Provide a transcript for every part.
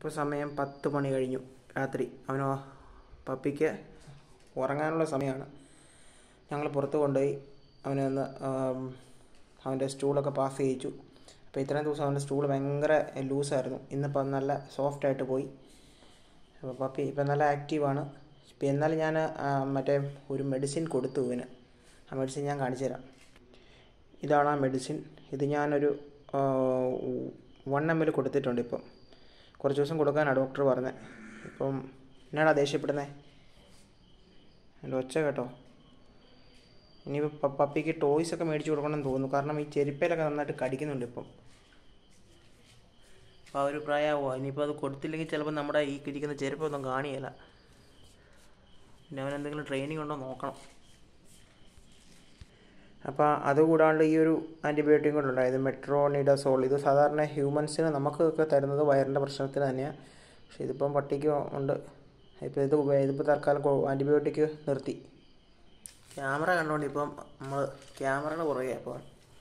ഇപ്പോൾ സമയം പത്ത് മണി കഴിഞ്ഞു രാത്രി അവന് പപ്പിക്ക് ഉറങ്ങാനുള്ള സമയമാണ് ഞങ്ങൾ പുറത്ത് കൊണ്ടുപോയി അവനെ ഒന്ന് ആം, അവൻ്റെ സ്റ്റൂളൊക്കെ പാസ് ചെയ്യിച്ചു അപ്പോൾ ഇത്രയും ദിവസം അവൻ്റെ സ്റ്റൂൾ ഭയങ്കര ലൂസായിരുന്നു ഇന്നിപ്പോൾ നല്ല സോഫ്റ്റായിട്ട് പോയി അപ്പോൾ പപ്പി ഇപ്പം നല്ല ആക്റ്റീവാണ് ഇപ്പം എന്നാലും ഞാൻ ആ, മറ്റേ ഒരു മെഡിസിൻ കൊടുത്തു ഇവന് ആ മെഡിസിൻ ഞാൻ കാണിച്ചു തരാം ഇതാണ് ആ മെഡിസിൻ ഇത് ഞാനൊരു വൺ എം എൽ കൊടുത്തിട്ടുണ്ട് ഇപ്പം കുറച്ച് ദിവസം കൊടുക്കാനാണ് ഡോക്ടർ പറഞ്ഞത് ഇപ്പം എന്നാടാ ദേഷ്യപ്പെടുന്നത് എൻ്റെ ഒച്ച കേട്ടോ ഇനിയിപ്പോൾ പപ്പിക്ക് ടോയ്സ് ഒക്കെ മേടിച്ച് കൊടുക്കണമെന്ന് തോന്നുന്നു കാരണം ഈ ചെരുപ്പയിലൊക്കെ നന്നായിട്ട് കടിക്കുന്നുണ്ട് ഇപ്പം അപ്പോൾ ആ ഒരു പ്രായമാവുമോ ഇനിയിപ്പോൾ അത് കൊടുത്തില്ലെങ്കിൽ ചിലപ്പോൾ നമ്മുടെ ഈ ഇരിക്കുന്ന ചെരുപ്പൊന്നും കാണിയല്ല പിന്നെ അവൻ എന്തെങ്കിലും ട്രെയിനിങ് ഉണ്ടോ നോക്കണം അപ്പോൾ അതുകൂടാണ്ട് ഈ ഒരു ആൻറ്റിബയോട്ടിക് കൂടെ ഉണ്ടായത് മെട്രോണിഡസോൾ ഇത് സാധാരണ ഹ്യൂമൻസിന് നമുക്കൊക്കെ തരുന്നത് വയറിൻ്റെ പ്രശ്നത്തിന് തന്നെയാണ് പക്ഷേ ഇതിപ്പം പട്ടിക്ക് ഉണ്ട് ഇപ്പോൾ ഇത് ഉപ- ഇതിപ്പോൾ തൽക്കാലം ആൻറ്റിബയോട്ടിക് നിർത്തി ക്യാമറ കണ്ടുകൊണ്ട് ഇപ്പം നമ്മൾ ക്യാമറയുടെ പുറകെ അപ്പോൾ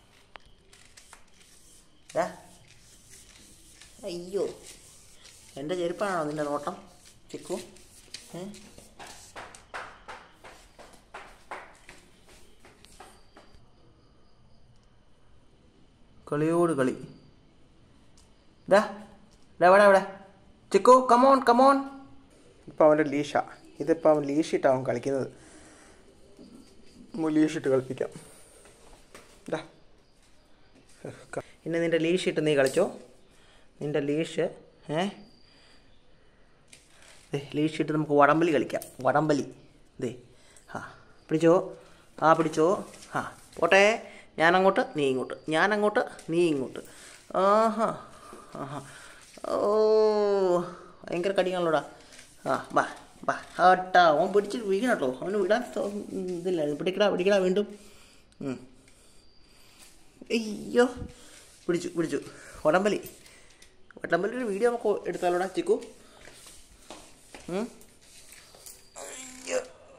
ഡാ അയ്യോ എൻ്റെ ചെരുപ്പാണോ നിൻ്റെ നോട്ടം ചിക്കു ഏ കളിയോട് കളി ഡാ ഡാ എവിടെ എവിടെ ചിക്കു കമോൺ കമോൺ ഇപ്പോൾ അവൻ്റെ ലീഷ ഇതിപ്പോൾ അവൻ ലീഷിട്ടാണ് അവൻ കളിക്കുന്നത് നമുക്ക് ലീഷിട്ട് കളിപ്പിക്കാം ഡാ ഇന്ന് നിൻ്റെ ലീഷിട്ട് നീ കളിച്ചോ നിൻ്റെ ലീഷ് ഏ ദേ ലീഷിട്ട് നമുക്ക് വടംവലി കളിക്കാം വടംവലി ദേ ആ പിടിച്ചോ ആ പിടിച്ചോ ആ പോട്ടെ ഞാനങ്ങോട്ട് നീ ഇങ്ങോട്ട് ഞാനങ്ങോട്ട് നീ ഇങ്ങോട്ട് ആഹാ ആഹാ ഓ ഭയങ്കര കടിയാണല്ലോടാ ആ വാ വാ ആട്ടാ അവൻ പിടിച്ച് വീണട്ടോ അവന് വിടാൻ സോ- ഇതില്ല പിടിക്കടാ പിടിക്കടാ വീണ്ടും ഉം. അയ്യോ പിടിച്ചു പിടിച്ചു വടംവലി വടംവലി ഒരു വീഡിയോ നമുക്ക് എടുത്താലോടാ ചിക്കു ഉം? അയ്യോ.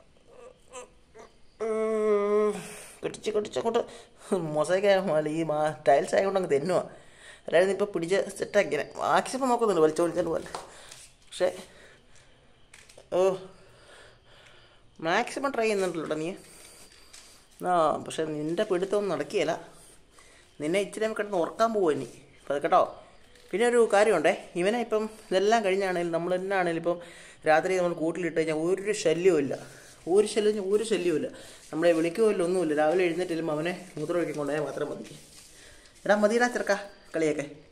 ഉം. കടിച്ച് കടിച്ച് അങ്ങോട്ട് മൊസൈക്ക് ഈ മാ ടൈൽസ് ആയതുകൊണ്ട് അങ്ങ് തെന്നുക അല്ലാതെ ഇപ്പോൾ പിടിച്ച് സെറ്റാക്കിനെ മാക്സിമം നോക്കുന്നുണ്ട് വലിച്ചു വലിച്ചാൽ പോലെ പക്ഷേ ഓ മാക്സിമം ട്രൈ ചെയ്യുന്നുണ്ടല്ലോ നീ ആ പക്ഷെ നിൻ്റെ പിടുത്തമൊന്നും നടക്കുകയില്ല നിന്നെ ഇച്ചിരി നേരം കിടന്ന് ഉറക്കാൻ പോവുക ഇനി അപ്പോൾ അത് കേട്ടോ പിന്നെ ഒരു കാര്യമുണ്ടേ ഇവനെ ഇപ്പം ഇതെല്ലാം കഴിഞ്ഞാണെങ്കിലും നമ്മൾ എന്നാണെങ്കിലും ഇപ്പം രാത്രി നമ്മൾ കൂട്ടിലിട്ട് കഴിഞ്ഞാൽ ഒരു ശല്യവും ഇല്ല ഒരു ശല്യം ഒരു ശല്യവും ഇല്ല നമ്മളെ വിളിക്കുകയില്ല ഒന്നുമില്ല രാവിലെ എഴുന്നേറ്റ് ചെല്ലുമ്പോൾ അവനെ മൂത്രമൊഴിക്കാൻ കൊണ്ടുപോയാൽ മാത്രം മതി എടാ മതിയിടാ ചെറുക്ക കളിയൊക്കെ